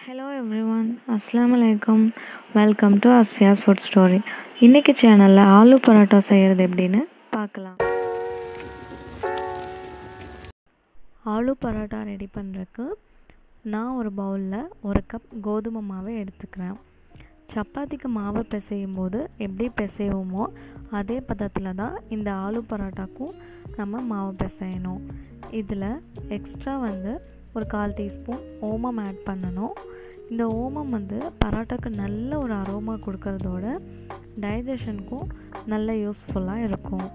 hello everyone அஸ்ஸலாமு அலைக்கும் welcome to Asfiya's food story இன்றைக்கி சேனலில் ஆலு பரோட்டா செய்கிறது எப்படின்னு பார்க்கலாம் ஆலு பரோட்டா ரெடி பண்ணுறதுக்கு நான் ஒரு பவுலில் ஒரு கப் கோதுமை மாவை எடுத்துக்கிறேன் சப்பாத்திக்கு மாவை பிசையும் போது எப்படி பிசைவோமோ அதே பதத்தில் தான் இந்த ஆலு பரோட்டாக்கும் நம்ம மாவு பிசையணும் இதில் எக்ஸ்ட்ரா வந்து ஒரு கால் டீஸ்பூன் ஓமம் ஆட் பண்ணணும் இந்த ஓமம் வந்து பரோட்டாக்கு நல்ல ஒரு அரோமா கொடுக்கறதோட டைஜஷனுக்கும் நல்ல யூஸ்ஃபுல்லாக இருக்கும்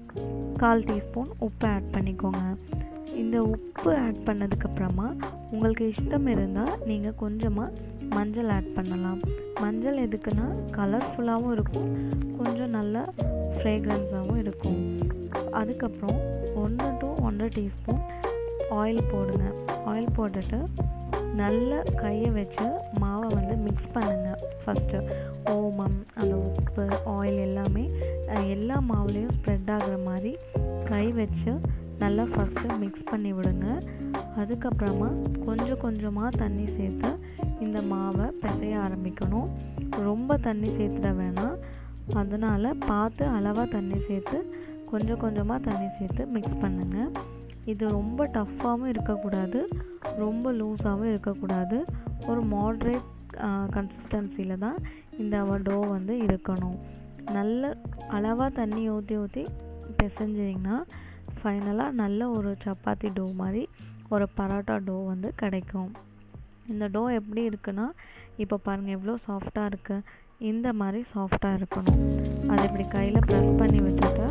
கால் டீஸ்பூன் உப்பு ஆட் பண்ணிக்கோங்க இந்த உப்பு ஆட் பண்ணதுக்கப்புறமா உங்களுக்கு இஷ்டம் இருந்தால் நீங்கள் கொஞ்சமாக மஞ்சள் ஆட் பண்ணலாம் மஞ்சள் எதுக்குன்னா கலர்ஃபுல்லாகவும் இருக்கும் கொஞ்சம் நல்ல ஃப்ரேக்ரன்ஸாகவும் இருக்கும் அதுக்கப்புறம் ஒன்று டு ஒன்றரை டீஸ்பூன் ஆயில் போடுங்க ஆயில் போட்டுட்டு நல்ல கையை வச்சு மாவை வந்து மிக்ஸ் பண்ணுங்கள் ஃபஸ்ட்டு ஓமம் அந்த உப்பு ஆயில் எல்லாமே எல்லா மாவுலேயும் ஸ்ப்ரெட் ஆகிற மாதிரி கை வச்சு நல்லா ஃபஸ்ட்டு மிக்ஸ் பண்ணி விடுங்க அதுக்கப்புறமா கொஞ்சம் கொஞ்சமாக தண்ணி சேர்த்து இந்த மாவை பிசைய ஆரம்பிக்கணும் ரொம்ப தண்ணி சேர்த்துட வேணாம் அதனால் பார்த்து அளவாக தண்ணி சேர்த்து கொஞ்சம் கொஞ்சமாக தண்ணி சேர்த்து மிக்ஸ் பண்ணுங்கள் இது ரொம்ப டஃப்பாகவும் இருக்கக்கூடாது ரொம்ப லூஸாகவும் இருக்கக்கூடாது ஒரு மாட்ரேட் கன்சிஸ்டன்சியில் தான் இந்த டோ வந்து இருக்கணும் நல்ல அளவாக தண்ணி ஊற்றி ஊற்றி பிசைஞ்சிங்கன்னா ஃபைனலாக நல்ல ஒரு சப்பாத்தி டோ மாதிரி ஒரு பரோட்டா டோ வந்து கிடைக்கும் இந்த டோ எப்படி இருக்குன்னா இப்போ பாருங்கள் எவ்வளோ சாஃப்டாக இருக்குது இந்த மாதிரி சாஃப்டாக இருக்கணும் அதை இப்படி கையில் ப்ரெஸ் பண்ணி விட்டுட்டு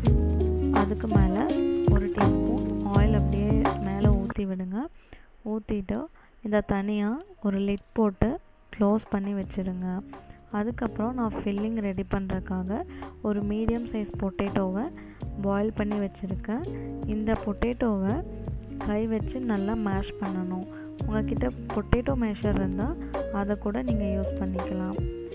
அதுக்கு மேலே ஒரு டீஸ்பூன் ஆயில் அப்படியே மேலே ஊற்றி விடுங்க ஊற்றிட்டு இதை தனியாக ஒரு லிட் போட்டு க்ளோஸ் பண்ணி வச்சுருங்க அதுக்கப்புறம் நான் ஃபில்லிங் ரெடி பண்ணுறதுக்காக ஒரு மீடியம் சைஸ் பொட்டேட்டோவை பாயில் பண்ணி வச்சுருக்கேன் இந்த பொட்டேட்டோவை கை வச்சு நல்லா மேஷ் பண்ணணும் உங்ககிட்ட பொட்டேட்டோ மேஷர் இருந்தால் அதை கூட நீங்கள் யூஸ் பண்ணிக்கலாம்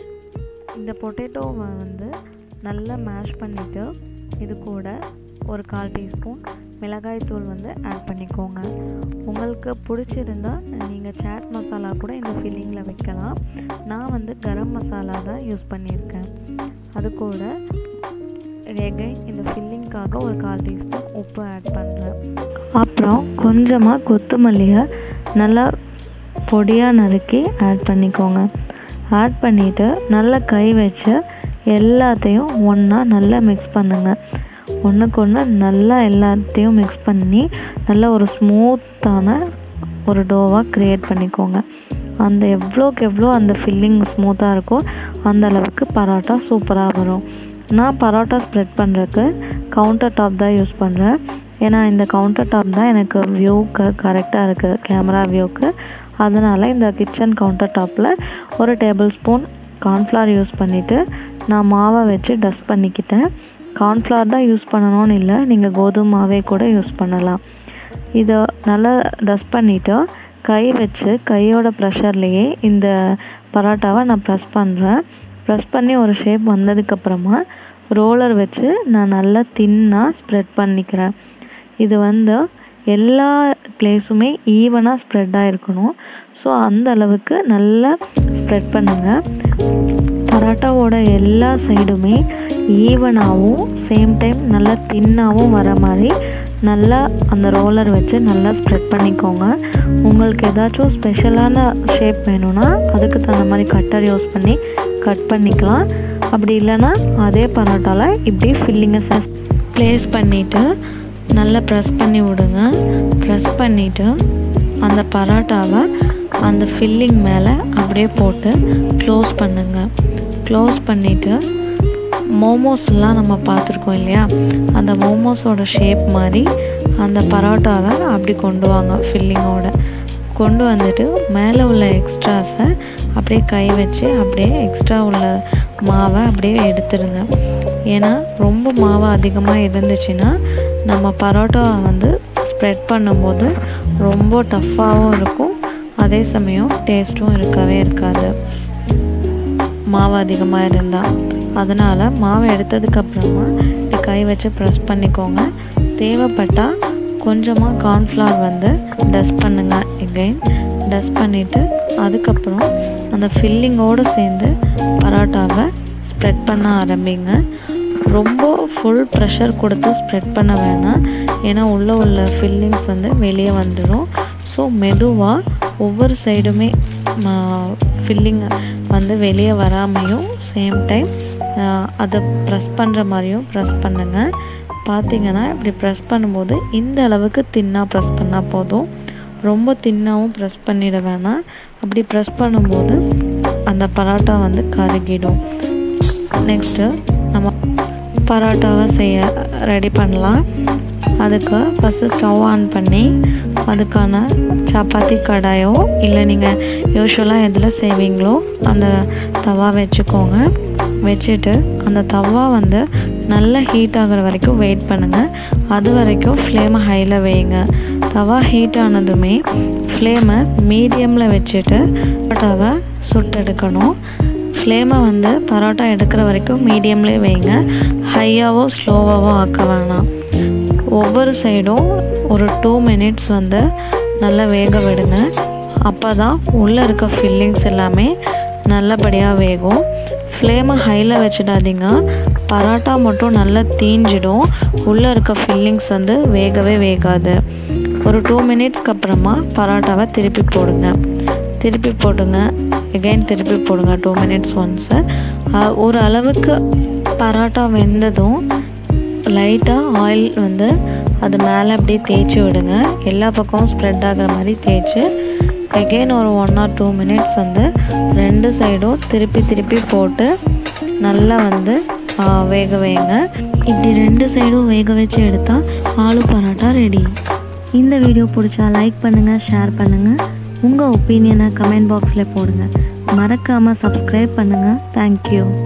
இந்த பொட்டேட்டோவை வந்து நல்லா மேஷ் பண்ணிவிட்டு இது கூட ஒரு கால் டீஸ்பூன் மிளகாய் தூள் வந்து ஆட் பண்ணிக்கோங்க உங்களுக்கு பிடிச்சிருந்தா நீங்கள் சாட் மசாலா கூட இந்த ஃபில்லிங்கில் வைக்கலாம் நான் வந்து கரம் மசாலா தான் யூஸ் பண்ணியிருக்கேன் அது கூட எகைன் இந்த ஃபில்லிங்க்காக ஒரு கால் டீஸ்பூன் உப்பு ஆட் பண்ணுறேன் அப்புறம் கொஞ்சமாக கொத்தமல்லியை நல்லா பொடியாக நறுக்கி ஆட் பண்ணிக்கோங்க ஆட் பண்ணிவிட்டு நல்லா கை வச்சு எல்லாத்தையும் ஒன்றா நல்லா மிக்ஸ் பண்ணுங்கள் ஒன்றுக்கு ஒன்று நல்லா எல்லாத்தையும் மிக்ஸ் பண்ணி நல்லா ஒரு ஸ்மூத்தான ஒரு டோவாக க்ரியேட் பண்ணிக்கோங்க அந்த எவ்வளோக்கு எவ்வளோ அந்த ஃபில்லிங் ஸ்மூத்தாக இருக்கோ அந்த அளவுக்கு பரோட்டா சூப்பராக வரும் நான் பரோட்டா ஸ்ப்ரெட் பண்ணுறதுக்கு கவுண்டர் டாப் தான் யூஸ் பண்ணுறேன் ஏன்னா இந்த கவுண்டர் டாப் தான் எனக்கு வியூக்கு கரெக்டாக இருக்குது கேமரா வியூக்கு அதனால் இந்த கிச்சன் கவுண்டர் டாப்பில் ஒரு டேபிள் ஸ்பூன் கார்ன்ஃப்ளவர் யூஸ் பண்ணிவிட்டு நான் மாவை வச்சு டஸ்ட் பண்ணிக்கிட்டேன் கார்ன்ஃப்ளவர் தான் யூஸ் பண்ணணும்னு இல்லை நீங்கள் கோதுமை மாவே கூட யூஸ் பண்ணலாம் இதை நல்லா டஸ்ட் பண்ணிவிட்டு கை வச்சு கையோட ப்ரெஷர்லேயே இந்த பரோட்டாவை நான் ப்ரெஸ் பண்ணுறேன் ப்ரெஸ் பண்ணி ஒரு ஷேப் வந்ததுக்கப்புறமா ரோலர் வச்சு நான் நல்லா தின்னாக ஸ்ப்ரெட் பண்ணிக்கிறேன் இது வந்து எல்லா பிளேஸுமே ஈவனாக ஸ்ப்ரெட் ஆகிருக்கணும் ஸோ அந்த அளவுக்கு நல்லா ஸ்ப்ரெட் பண்ணுங்கள் பரோட்டாவோட எல்லா சைடுமே ஈவனாகவும் சேம் டைம் நல்லா தின்னாகவும் வர மாதிரி நல்லா அந்த ரோலர் வச்சு நல்லா ஸ்ப்ரெட் பண்ணிக்கோங்க உங்களுக்கு ஏதாச்சும் ஸ்பெஷலான ஷேப் வேணும்னா அதுக்கு தகுந்த மாதிரி கட்டர் யூஸ் பண்ணி கட் பண்ணிக்கலாம் அப்படி இல்லைன்னா அதே பரோட்டாவில் இப்படி ஃபில்லிங்கை ப்ளேஸ் பண்ணிவிட்டு நல்லா ப்ரெஸ் பண்ணி விடுங்க ப்ரெஸ் பண்ணிவிட்டு அந்த பரோட்டாவை அந்த ஃபில்லிங் மேலே அப்படியே போட்டு க்ளோஸ் பண்ணுங்கள் க்ளோஸ் பண்ணிவிட்டு மோமோஸ்லாம் நம்ம பார்த்துருக்கோம் இல்லையா அந்த மோமோஸோட ஷேப் மாதிரி அந்த பரோட்டாவை அப்படி கொண்டு வாங்க ஃபில்லிங்கோட கொண்டு வந்துட்டு மேலே உள்ள எக்ஸ்ட்ராஸை அப்படியே கை வச்சு அப்படியே எக்ஸ்ட்ரா உள்ள மாவை அப்படியே எடுத்துருங்க ஏன்னா ரொம்ப மாவு அதிகமாக இருந்துச்சுன்னா நம்ம பரோட்டாவை வந்து ஸ்ப்ரெட் பண்ணும்போது ரொம்ப டஃப்பாகவும் இருக்கும் அதே சமயம் டேஸ்ட்டும் இருக்கவே இருக்காது மாவு அதிகமாக இருந்தால் அதனால் மாவை எடுத்ததுக்கப்புறமா இப்படி கை வச்சு ப்ரெஸ் பண்ணிக்கோங்க தேவைப்பட்டால் கொஞ்சமாக கார்ன்ஃப்ளவர் வந்து டஸ்ட் பண்ணுங்கள் எகைன் டஸ்ட் பண்ணிவிட்டு அதுக்கப்புறம் அந்த ஃபில்லிங்கோடு சேர்ந்து பரோட்டாவை ஸ்ப்ரெட் பண்ண ஆரம்பிங்க ரொம்ப ஃபுல் ப்ரெஷர் கொடுத்து ஸ்ப்ரெட் பண்ண வேணாம் ஏன்னா உள்ளே உள்ள ஃபில்லிங்ஸ் வந்து வெளியே வந்துடும் ஸோ மெதுவாக ஒவ்வொரு சைடுமே ஃபில்லிங் வந்து வெளியே வராமையும் சேம் டைம் அதை ப்ரெஸ் பண்ணுற மாதிரியும் ப்ரெஸ் பண்ணுங்கள் பார்த்தீங்கன்னா இப்படி ப்ரெஸ் பண்ணும்போது இந்த அளவுக்கு தின்னாக ப்ரெஸ் பண்ணால் போதும் ரொம்ப தின்னாகவும் ப்ரெஸ் பண்ணிட வேணாம் அப்படி ப்ரெஸ் பண்ணும்போது அந்த பரோட்டா வந்து கருகிடும் நெக்ஸ்ட்டு நம்ம பரோட்டாவை செய்ய ரெடி பண்ணலாம் அதுக்கு ஃபஸ்ட்டு ஸ்டவ் ஆன் பண்ணி அதுக்கான சப்பாத்தி கடாயோ இல்லை நீங்கள் யூஸ்வலாக எதில் செய்வீங்களோ அந்த தவா வச்சுக்கோங்க வச்சுட்டு அந்த தவா வந்து நல்லா ஹீட் ஆகிற வரைக்கும் வெயிட் பண்ணுங்கள் அது வரைக்கும் ஃப்ளேமை ஹையில் வைங்க தவா ஹீட் ஆனதுமே ஃப்ளேமை மீடியமில் வச்சுட்டு பரோட்டாவை சுட்டெடுக்கணும் ஃப்ளேமை வந்து பரோட்டா எடுக்கிற வரைக்கும் மீடியம்லேயே வைங்க ஹையாவோ ஸ்லோவாகவோ ஆக்க வேணாம் ஒவ்வொரு சைடும் ஒரு டூ மினிட்ஸ் வந்து நல்லா வேக விடுங்க அப்போ தான் உள்ளே இருக்க ஃபில்லிங்ஸ் எல்லாமே நல்லபடியாக வேகும் ஃப்ளேமை ஹையில் வச்சிடாதீங்க பரோட்டா மட்டும் நல்லா தீஞ்சிடும் உள்ளே இருக்க ஃபில்லிங்ஸ் வந்து வேகவே வேகாது ஒரு டூ மினிட்ஸ்க்கு அப்புறமா பரோட்டாவை திருப்பி போடுங்க திருப்பி போடுங்க எகைன் திருப்பி போடுங்க டூ மினிட்ஸ் ஒன்ஸு ஒரு அளவுக்கு பரோட்டா வெந்ததும் லைட்டாக ஆயில் வந்து அது மேலே அப்படியே தேய்ச்சி விடுங்க எல்லா பக்கமும் ஸ்ப்ரெட் ஆகிற மாதிரி தேய்ச்சி எகெயின் ஒரு ஒன் ஆர் டூ மினிட்ஸ் வந்து ரெண்டு சைடும் திருப்பி திருப்பி போட்டு நல்லா வந்து வேக வைங்க இப்படி ரெண்டு சைடும் வேக வச்சு எடுத்தால் ஆலு பரோட்டா ரெடி இந்த வீடியோ பிடிச்சா லைக் பண்ணுங்கள் ஷேர் பண்ணுங்கள் உங்கள் ஒப்பீனியனை கமெண்ட் பாக்ஸில் போடுங்க மறக்காமல் சப்ஸ்கிரைப் பண்ணுங்கள் தேங்க்யூ